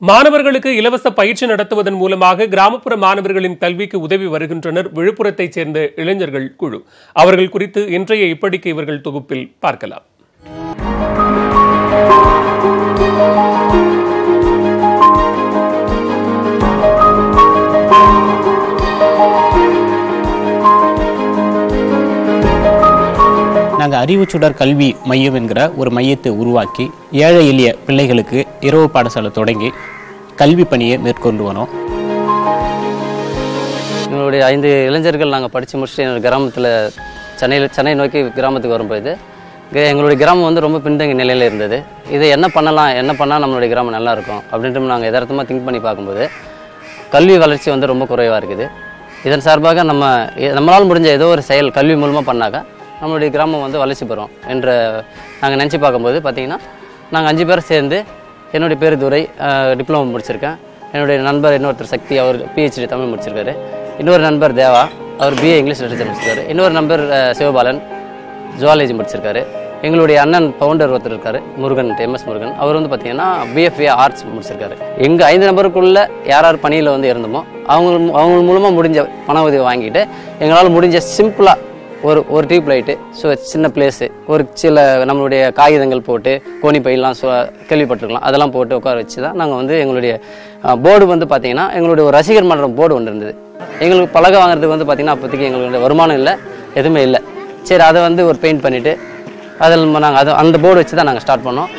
மாணவர்களுக்கு இலவச பயிற்சி நடத்துவதன் மூலமாக கிராமப்புற மாணவர்களின் கல்விக்கு உதவி வருகின்றனர் விழுப்புரத்தைச் சேர்ந்த இளைஞர்கள் குழு அவர்கள் குறித்து இன்றைய இப்படிக்கு இவர்கள் தொகுப்பில் பார்க்கலாம் நாங்கள் அறிவுச்சுடர் கல்வி மையம் என்கிற ஒரு மையத்தை உருவாக்கி ஏழை எளிய பிள்ளைகளுக்கு இரவு பாடசாலை தொடங்கி கல்வி பணியை மேற்கொண்டு வரோம் எங்களுடைய ஐந்து இளைஞர்கள் நாங்கள் படித்து முடிச்சுட்டு எங்கள் கிராமத்தில் சென்னையில் சென்னை நோக்கி கிராமத்துக்கு வரும்போது இங்க எங்களுடைய கிராமம் வந்து ரொம்ப பின்தங்கிய நிலையில் இருந்தது இதை என்ன பண்ணலாம் என்ன பண்ணால் நம்மளுடைய கிராமம் நல்லா இருக்கும் அப்படின்ட்டு நாங்கள் எதார்த்தமாக திங்க் பண்ணி பார்க்கும்போது கல்வி வளர்ச்சி வந்து ரொம்ப குறைவாக இருக்குது இதன் சார்பாக நம்ம எ- நம்மளால் முடிஞ்ச ஏதோ ஒரு செயல் கல்வி மூலமாக பண்ணாக்கா நம்மளுடைய கிராமம் வந்து வளர்ச்சி பெறும் என்ற நாங்கள் நினச்சி பார்க்கும்போது பார்த்தீங்கன்னா நாங்கள் அஞ்சு பேர் சேர்ந்து என்னுடைய பேர் துரை டிப்ளமோ முடிச்சிருக்கேன் என்னுடைய நண்பர் இன்னொருத்தர் சக்தி அவர் பிஹெச்டி தமிழ் முடிச்சிருக்காரு இன்னொரு நண்பர் தேவா அவர் பிஏ இங்கிலீஷ் லிட்டரேச்சர் முடிச்சிருக்காரு இன்னொரு நண்பர் அஹ், சிவபாலன் ஜுவாலஜி முடிச்சிருக்காரு எங்களுடைய அண்ணன் பவுண்டர் ஒருத்தர் இருக்காரு முருகன் எம்எஸ் முருகன் அவர் வந்து பார்த்தீங்கன்னா பிஎஃப்ஏ ஆர்ட்ஸ் முடிச்சிருக்காரு எங்கள் ஐந்து நபருக்குள்ள யார் யார் பணியில் வந்து இருந்தோமோ அவங்க அவங்க மூலமாக முடிஞ்ச பண உதவி வாங்கிட்டு எங்களால் முடிஞ்ச சிம்பிளாக ஒரு ஒரு டியூப் லைட்டு ஸோ சின்ன பிளேஸு ஒரு சில நம்மளுடைய காகிதங்கள் போட்டு கோணி பையெல்லாம் சு கேள்விப்பட்டிருக்கலாம் அதெல்லாம் போட்டு உட்கார வச்சு தான் நாங்கள் வந்து எங்களுடைய போர்டு வந்து பார்த்தீங்கன்னா எங்களுடைய ஒரு ரசிகர் மன்றம் போர்டு ஒன்று இருந்தது எங்களுக்கு பலகை வாங்குறதுக்கு வந்து பார்த்தீங்கன்னா அப்போதைக்கு எங்களுடைய வருமானம் இல்லை எதுவுமே இல்லை சரி அதை வந்து ஒரு பெயிண்ட் பண்ணிவிட்டு அதில் நாங்கள் அது அந்த போர்டு வச்சு தான் நாங்கள் ஸ்டார்ட் பண்ணோம்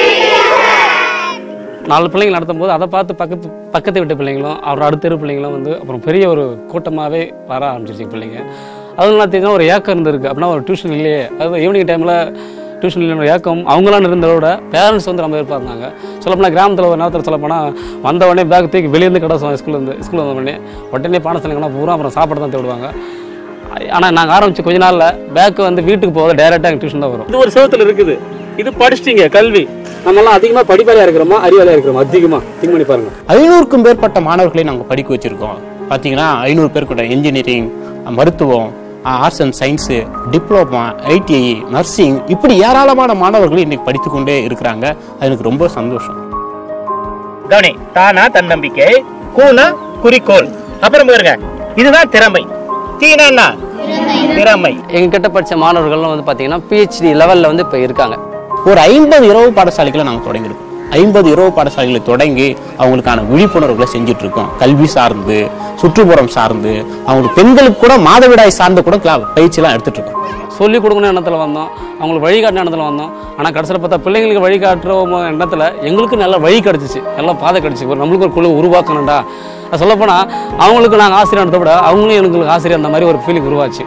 நாலு பிள்ளைங்க நடத்தும் போது அதை பார்த்து பக்கத்து பக்கத்து வீட்டு பிள்ளைங்களும் அப்புறம் அடுத்த தெரு பிள்ளைங்களும் வந்து அப்புறம் பெரிய ஒரு கூட்டமாகவே வர ஆரம்பிச்சிருச்சு பிள்ளைங்க அதுவும் பார்த்தீங்கன்னா ஒரு ஏக்கம் இருந்திருக்கு அப்படின்னா ஒரு டியூஷன் இல்லையே அது ஈவினிங் டைமில் டியூஷன் இல்லைன்னு ஒரு ஏக்கம் அவங்களாம் இருந்ததை விட பேரண்ட்ஸ் வந்து ரொம்ப எதிர்பார்த்தாங்க சொல்லப்போனால் கிராமத்தில் ஒரு நேரத்தில் சொல்லப்போனால் வந்த உடனே பேக் தூக்கி வெளியேருந்து கிடச்சோம் ஸ்கூல்லேருந்து ஸ்கூல் வந்த உடனே உடனே பாடசாலைங்கன்னா பூரா அப்புறம் சாப்பாடு தான் தேடுவாங்க ஆனால் நாங்கள் ஆரம்பிச்சு கொஞ்ச நாளில் பேக்கு வந்து வீட்டுக்கு போக டேரெக்டாக எங்கள் டியூஷன் தான் வரும் இது ஒரு செவத்துல இருக்குது இது படிச்சிட்டீங்க கல்வி நம்மலாம் அதிகமா படிப்பாளியா இருக்கிறோமா அறிவாளியா இருக்கிறோமா அதிகமா திங்க் பண்ணி பாருங்க ஐநூறுக்கும் மேற்பட்ட மாணவர்களை நாங்கள் படிக்க வச்சுருக்கோம் பார்த்தீங்கன்னா ஐநூறு பேர் கூட இன்ஜினியரிங் மருத்துவம் arts and science diploma ITI nursing இப்படி ஏராளமான மாணவர்கள் இன்னைக்கு படித்து கொண்டே இருக்கிறாங்க அது எனக்கு ரொம்ப சந்தோஷம் கவனி தானா தன்னம்பிக்கை கூனா குறிக்கோள் அப்புறம் பாருங்க இதுதான் திறமை தீனா என்ன? திறமை எங்ககிட்ட படித்த மாணவர்கள்லாம் வந்து பார்த்தீங்கன்னா பிஹெச்டி லெவலில் வந்து இப்போ இருக்காங்க ஒரு ஐம்பது இரவு பாடசாலைகளை நாங்கள் தொடங்கியிருக்கோம் ஐம்பது இரவு பாடசாலைகளை தொடங்கி அவங்களுக்கான விழிப்புணர்வுகளை செஞ்சுட்டு இருக்கோம் கல்வி சார்ந்து சுற்றுப்புறம் சார்ந்து அவங்களுக்கு பெண்களுக்கு கூட மாதவிடாய் சார்ந்து கூட கிளா பயிற்சியெல்லாம் எடுத்துட்டு இருக்கோம் சொல்லிக் கொடுக்கணும் எண்ணத்தில் வந்தோம் அவங்களுக்கு வழிகாட்டின எண்ணத்தில் வந்தோம் ஆனால் கடைசியில் பார்த்தா பிள்ளைங்களுக்கு வழிகாட்டுற எண்ணத்தில் எங்களுக்கு நல்ல வழி கிடச்சிச்சு நல்ல பாதை கிடச்சி ஒரு நம்மளுக்கு ஒரு குழு உருவாக்கணும்டா அது சொல்லப்போனால் அவங்களுக்கு நாங்கள் ஆசிரியர் எடுத்த விட அவங்களும் எங்களுக்கு ஆசிரியர் அந்த மாதிரி ஒரு ஃபீலிங் உருவாச்சு